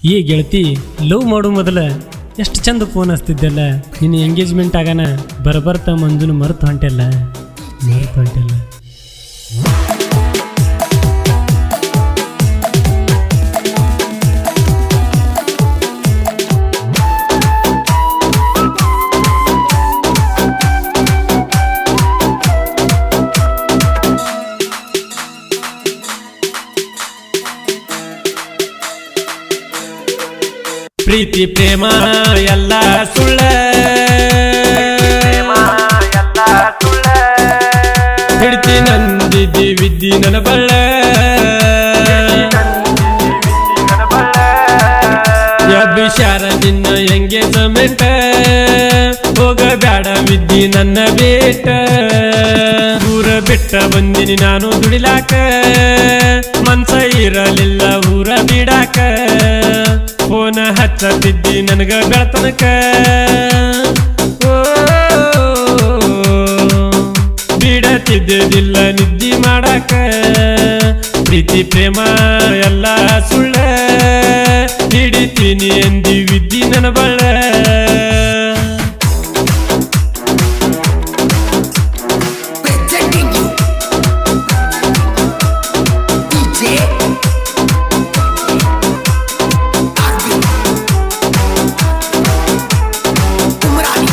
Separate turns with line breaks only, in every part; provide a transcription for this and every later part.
ಈ ಗೆಳತಿ ಲವ್ ಮಾಡೋ ಮೊದಲ ಎಷ್ಟು ಚಂದ ಫೋನ್ ಹಚ್ತಿದ್ದೆಲ್ಲ ನಿನ್ನ ಎಂಗೇಜ್ಮೆಂಟ್ ಆಗಾನ ಬರಬರ್ತ ಮಂಜುನ ಮರೆತು ಹೊಂಟೆಲ್ಲ ಮರೆತು ಹೊಂಟೆಲ್ಲ ಪ್ರೀತಿ ಪ್ರೇಮ ಎಲ್ಲ ಸುಳ್ಳ ಹಿಡ್ತಿ ನಂದಿದ್ದಿ ವಿದ್ದಿ ನನ್ನ ಬಳ್ಳ ಅಭಿಷಾರ ನಿನ್ನ ಎಂಗೇಜ್ಮೆಂಟ್ ಹೋಗಬೇಡ ವಿದ್ದಿ ನನ್ನ ಬೇಟ ಊರ ಬೆಟ್ಟ ಬಂದಿನಿ ನಾನು ದುಡಿಲಾಕ ಮನ್ಸ ಇರಲಿಲ್ಲ ಊರ ಬಿಡಾಕ ಫೋನ ಹಚ್ಚತಿದ್ದಿ ನನಗ ಬೆಳತನಕ ಬಿಡತಿದ್ದಿಲ್ಲ ನಿದ್ದಿ ಮಾಡಾಕ ಪ್ರೀತಿ ಪ್ರೇಮ ಎಲ್ಲ ಸುಳ್ಳ ಹಿಡಿತೀನಿ ಎಂದಿ ವಿದ್ದಿ ನನ್ನ ಬಳ್ಳ
presenting you DJ Arvind Umrani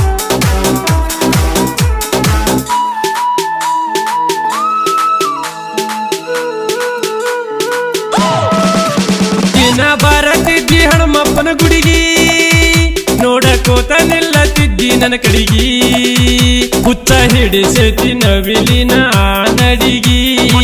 ದಿನ ಬರತಿದ್ದಿ ಹಣಮಪ್ಪನ ಗುಡಿಗಿ ನೋಡಕೋತ ನಿಲ್ಲತಿದ್ದಿ ನನ್ನ ಕಡಿಗಿ ಹುಚ್ಚ ಹಿಡಿಸತಿ ನವಿಲಿನ ಆ ನಡಿಗಿ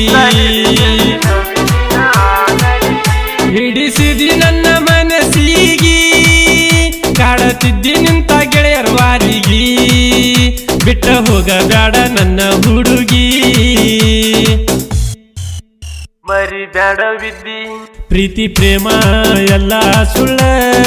ಹಿಡಿಸಿದಿ ನನ್ನ ಮನಸ್ಸಿಗಿ ಕಾಡತಿದ್ದಿ ನಿಂತ ಗೆಳೆಯರ ವಾರಿಗಿ ಬಿಟ್ಟ ಹೋಗಬೇಡ ನನ್ನ ಹುಡುಗಿ
ಮರಿ ಬ್ಯಾಡ ವಿದ್ದಿ
ಪ್ರೀತಿ ಪ್ರೇಮ ಎಲ್ಲ ಸುಳ್ಳ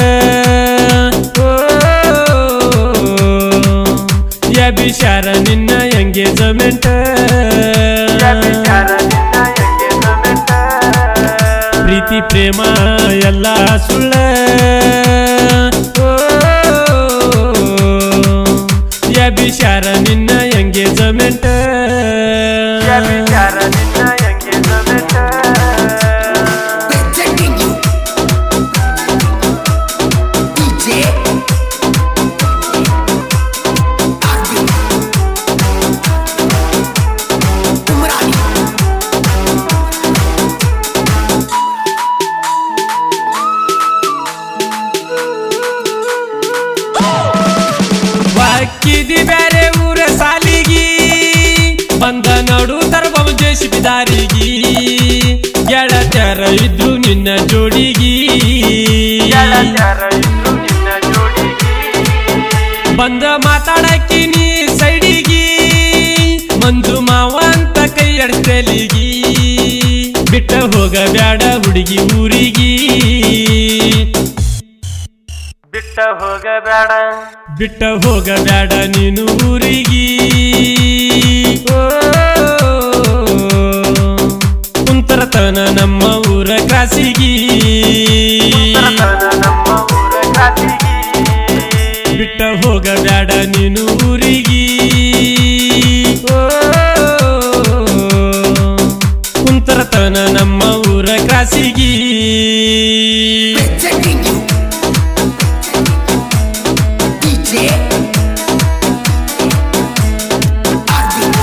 ಅಭಿಷಾರ ನಿನ್ನ ಎಂಗೇಜ್ಮೆಂಟ್
ವಿಚಾರ ನಿನ್ನ ಎಂಗೇಜ್ಮೆಂಟ್
ಪ್ರೀತಿ ಪ್ರೇಮ ಎಲ್ಲ ಸುಳ್ಳ ಅಭಿಷಾರ ನಿನ್ನ ಎಂಗೇಜ್ಮೆಂಟ್
ವಿಚಾರ ನಿನ್ನ engagement
presenting you DJ Arvind Umrani
ವಾಕಿದಿ ಬ್ಯಾರೆ ಊರ ಸಾಲಿಗಿ ಬಂದ ನೋಡು ತರಬಮ ಜೇಸಿಬಿ ದಾರಿಗಿ ಗೆಳತ್ಯರ ಇದ್ರು ನಿನ್ನ ಜೋಡಿಗಿ
ಗೆಳತ್ಯರ ಇದ್ರು ನಿನ್ನ ಜೋಡಿಗಿ
ಬಂದ ಮಾತಾಡಕ್ಕಿ ನೀ ಸೈಡಿಗಿ ಮಂಜು ಮಾವ ಅಂತ ಕೈ ಅಡ್ಸಲಿಗಿ ಬಿಟ್ಟ ಹೋಗಬ್ಯಾಡ ಹುಡುಗಿ ಊರಿಗಿ
ಬಿಟ್ಟ ಹೋಗಬೇಡ
ಬಿಟ್ಟ ಹೋಗಬ್ಯಾಡ ನೀನು ಊರಿಗಿ ಕುಂತರತನ ನಮ್ಮ ಊರ ಕ್ರಾಸಿಗಿ
ತನ ನಮ್ಮ ಊರ ಕಾಸಿಗಿ
ಬಿಟ್ಟ ಹೋಗಬ್ಯಾಡ ನೀನು ಊರಿಗಿ ಕುಂತರತನ ನಮ್ಮ ಊರ ಕ್ರಾಸಿಗಿ
presenting you DJ Arvind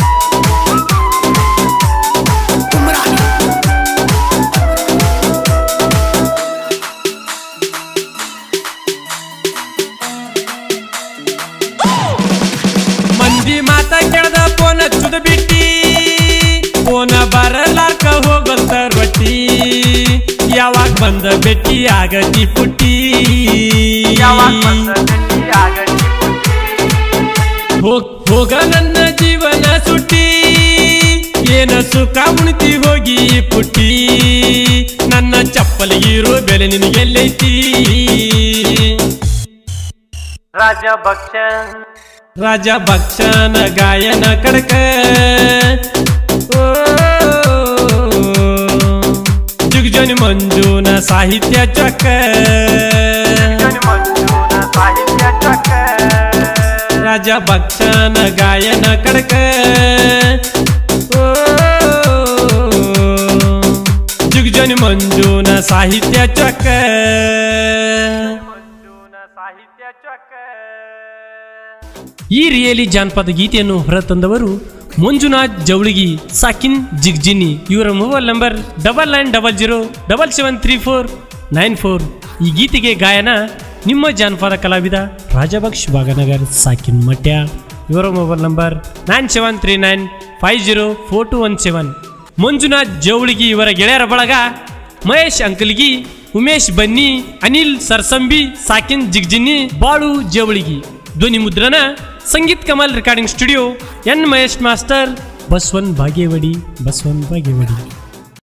Umrani
ಮಂದಿ ಮಾತ ಕೇಳ್ದ ಫೋನ್ ಹಚ್ಚುದ ಬಿಟ್ಟಿ ಫೋನ ಬರಲಾಕ ಹೋಗಂತ ರೊಟ್ಟಿ ಯಾವಾಗ ಬಂದ ಬೆಟ್ಟಿ ಆಗತಿ ಪುಟ್ಟಿ
ಯಾವಾಗ ಬಂದ ಭೇಟಿ ಆಗತಿ ಪುಟ್ಟಿ
ಹೋಗ್ ಹೋಗ ನನ್ನ ಜೀವನ ಸುಟ್ಟಿ ಏನ ಸುಖ ಉಣ್ತಿ ಹೋಗಿ ಪುಟ್ಟಿ ನನ್ನ ಚಪ್ಪಲಿಗಿರೋ ಬೆಲೆ ನಿನಗೆಲ್ಲೈತಿ
ರಾಜ ಭಕ್ಷ
ರಾಜ ಭಕ್ಷನ ಗಾಯನ ಕಡಕ ಓ, ಜುಗ್ ಜನಿ ಮಂಜುನ ಸಾಹಿತ್ಯ ಚೊಕ್ಕ
ಜನಿ ಮಂಜುನ ಸಾಹಿತ್ಯ ಚೊಕ್ಕ
ರಾಜ ಭಕ್ಷನ ಗಾಯನ ಕಡಕ ಜುಗ್ಜನಿ ಮಂಜುನ ಸಾಹಿತ್ಯ ಚೊಕ್ಕ
ಮಂಜುನ ಸಾಹಿತ್ಯ ಚೊಕ್ಕ
ಈ ರಿಯಲಿ ಜಾನಪದ ಗೀತೆಯನ್ನು ಹೊರತಂದವರು ಮಂಜುನಾಥ್ ಜವಳಿಗಿ ಸಾಕಿನ್ ಜಿಗ್ಜಿನಿ ಇವರ mobile number double nine double zero double seven three four nine four ಈ ಗೀತೆಗೆ ಗಾಯನ ನಿಮ್ಮ ಜಾನಪದ ಕಲಾವಿದ ರಾಜಭಕ್ಷ್ ಭಾಗನಗರ್ ಸಾಕಿನ್ ಮಟ್ಯ ಇವರ mobile number nine seven three nine five zero four two one seven Manjunath Javaligi ಇವರ ಗೆಳೆಯರ ಬಳಗ ಮಹೇಶ್ ಅಂಕಲ್ಗಿ ಉಮೇಶ್ ಬನ್ನಿ ಅನಿಲ್ ಸರ್ಸಂಬಿ ಸಾಕಿನ್ ಜಿಗ್ಜಿನಿ ಬಾಳು ಜವಳಿಗಿ ಧ್ವನಿ ಮುದ್ರಣ Sangeet Kamal recording studio N Mahesh master Basavan Bagewadi ಬಸವನ್ ಬಾಗೇವಾಡಿ